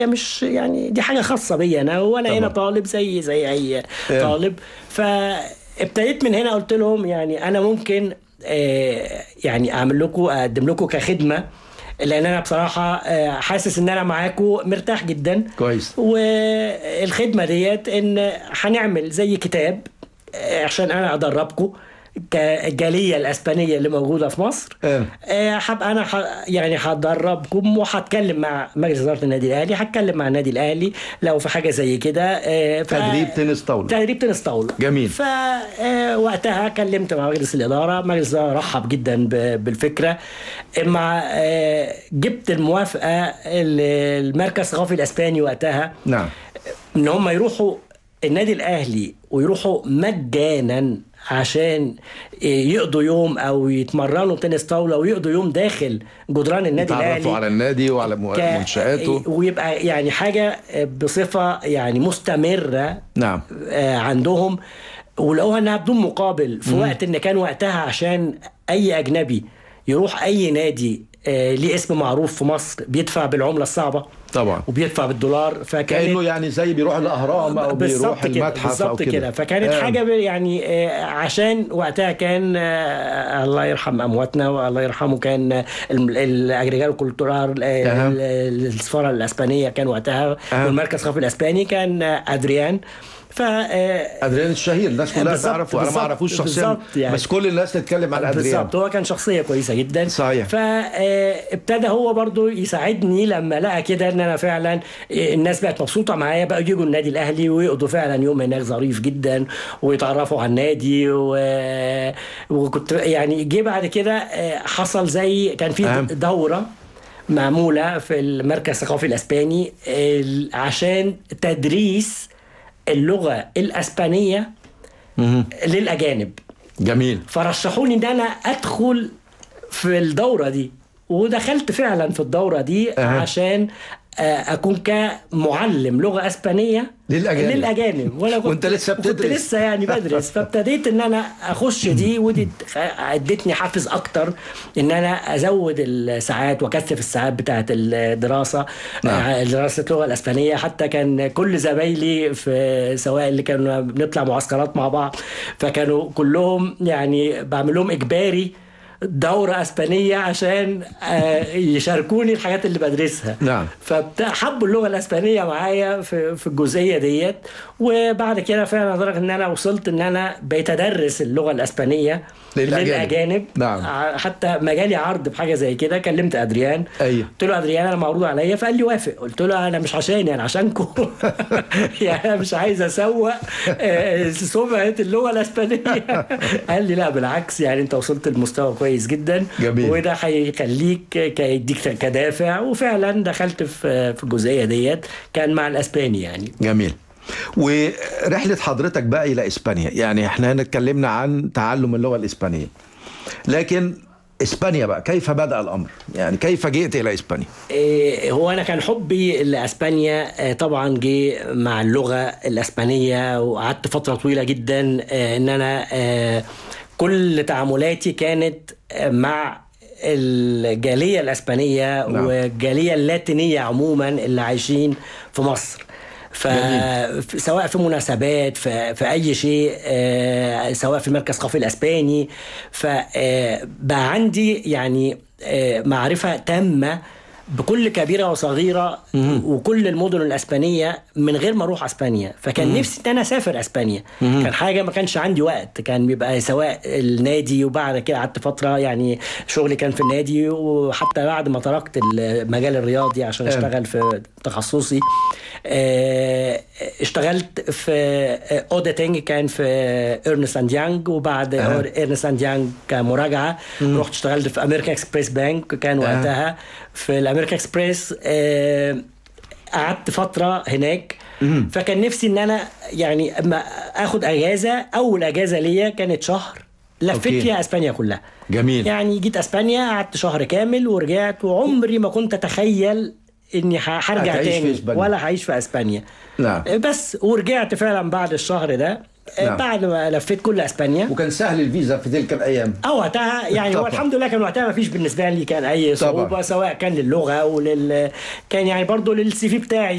مش يعني دي حاجه خاصه بيا انا وانا طبعا. هنا طالب زي زي اي آه. طالب فابتديت من هنا قلت لهم يعني انا ممكن آه، يعني اعمل لكم اقدم لكم كخدمه لان انا بصراحه آه، حاسس ان انا معاكم مرتاح جدا كويس والخدمه ديت ان هنعمل زي كتاب آه، عشان انا ادربكم كالجاليه الاسبانيه اللي موجوده في مصر آه. آه، هبقى انا ح... يعني هدربكم وهتكلم مع مجلس اداره النادي الاهلي هتكلم مع النادي الاهلي لو في حاجه زي كده آه، ف... تدريب تنس طاوله تدريب تنس طاوله جميل. فوقتها كلمت مع مجلس الاداره مجلس الاداره رحب جدا ب- بالفكره مع آه، جبت الموافقه ال- المركز الثقافي الاسباني وقتها نعم ان هم يروحوا النادي الاهلي ويروحوا مجانا عشان يقضوا يوم او يتمرنوا تنس طاوله ويقضوا يوم داخل جدران النادي الاهلي تعرفوا على النادي وعلى مو- ك- منشآته ويبقى يعني حاجه بصفه يعني مستمره نعم آه، عندهم ولقوها انها بدون مقابل في وقت ان كان وقتها عشان اي اجنبي يروح اي نادي آه، ليه اسم معروف في مصر بيدفع بالعمله الصعبه طبعا وبيدفع بالدولار فكانت كانه يعني زي بيروح الاهرام او بيروح كده المتحف او بالظبط كده كده فكانت آه. حاجه ب- يعني آه، عشان وقتها كان آه، الله يرحم امواتنا والله يرحمه كان آه، الم- الاجريجال كولتورال آه، أها. ال- السفاره الاسبانيه كان وقتها أها. والمركز الثقافي الاسباني كان آه، ادريان ف آه، ادريان الشهير الناس كلها بالظبط، تعرفه انا ما بالظبط، اعرفوش شخصيا بالظبط يعني. بس كل الناس تتكلم عن ادريان بالظبط هو كان شخصيه كويسه جدا صحيح. فابتدى هو برضو يساعدني لما لقى كده ان انا فعلا آه، الناس بقت مبسوطه معايا بقى يجوا النادي الاهلي ويقضوا فعلا يوم هناك ظريف جدا ويتعرفوا على النادي و... وكنت يعني جه بعد كده آه، حصل زي كان في أهم. دوره معموله في المركز الثقافي الاسباني ال- عشان تدريس اللغه الاسبانيه مهم. للاجانب جميل فرشحوني ان انا ادخل في الدوره دي ودخلت فعلا في الدوره دي أها. عشان آه، اكون كمعلم لغه اسبانيه للأجانب. للاجانب وانا كنت وأنت لسه كنت بتدرس. لسه يعني بدرس فابتديت ان انا اخش دي ودي ادتني حافز اكتر ان انا ازود الساعات واكثف الساعات بتاعه الدراسه نعم. آه، دراسه اللغه الاسبانيه حتى كان كل زمايلي في سواء اللي كانوا بنطلع معسكرات مع بعض فكانوا كلهم يعني بعمل لهم اجباري دورة اسبانية عشان آه، يشاركوني الحاجات اللي بدرسها نعم. فحبوا اللغة الاسبانية معايا في في الجزئية ديت وبعد كده فعلا لدرجة ان انا وصلت ان انا بقيت ادرس اللغة الاسبانية للأجانب. للاجانب نعم. ع- حتى ما جالي عرض بحاجة زي كده كلمت ادريان أيوه. قلت له ادريان انا معروض عليا فقال لي وافق قلت له انا مش عشاني انا عشانكم يعني انا مش عايز اسوق آه، سمعه اللغه الاسبانيه قال لي لا بالعكس يعني انت وصلت لمستوى كويس جدا جميل. وده هيخليك ك- يديك كدافع وفعلا دخلت في في الجزئيه ديت كان مع الاسباني يعني جميل ورحلة حضرتك بقى إلى إسبانيا يعني احنا هنا اتكلمنا عن تعلم اللغة الإسبانية لكن إسبانيا بقى كيف بدأ الأمر يعني كيف جئت إلى إسبانيا إيه، هو انا كان حبي لاسبانيا آه، طبعا جه مع اللغه الاسبانيه وقعدت فتره طويله جدا آه، ان انا آه، كل تعاملاتي كانت آه، مع الجاليه الاسبانيه نعم. والجاليه اللاتينيه عموما اللي عايشين في مصر ف سواء في مناسبات في, في اي شيء آه، سواء في المركز الثقافي الاسباني فبقى عندي يعني آه، معرفه تامه بكل كبيره وصغيره وكل المدن الاسبانيه من غير ما اروح اسبانيا فكان نفسي ان انا اسافر اسبانيا كان حاجه ما كانش عندي وقت كان بيبقى سواء النادي وبعد كده قعدت فتره يعني شغلي كان في النادي وحتى بعد ما تركت المجال الرياضي عشان آه. اشتغل في تخصصي آه، اشتغلت في اوديتنج كان في ايرنست اند يانج وبعد أها. ايرنست اند يانج كمراجعه رحت اشتغلت في امريكان اكسبريس بانك كان أها. وقتها في الامريكان اكسبريس آه، قعدت فتره هناك فكان نفسي ان انا يعني اما اخد اجازه اول اجازه ليا كانت شهر لفيت أوكي. فيها اسبانيا كلها جميل يعني جيت اسبانيا قعدت شهر كامل ورجعت وعمري ما كنت اتخيل اني ه- هرجع هتعيش في تاني إسبانيا. ولا هعيش في اسبانيا نعم بس ورجعت فعلا بعد الشهر ده نعم. بعد ما لفيت كل اسبانيا وكان سهل الفيزا في تلك الأيام اه وقتها يعني هو طبعا. الحمد لله كان وقتها ما فيش بالنسبه لي كان اي صعوبه طبعا. سواء كان للغه ولل كان يعني برضو للسي في بتاعي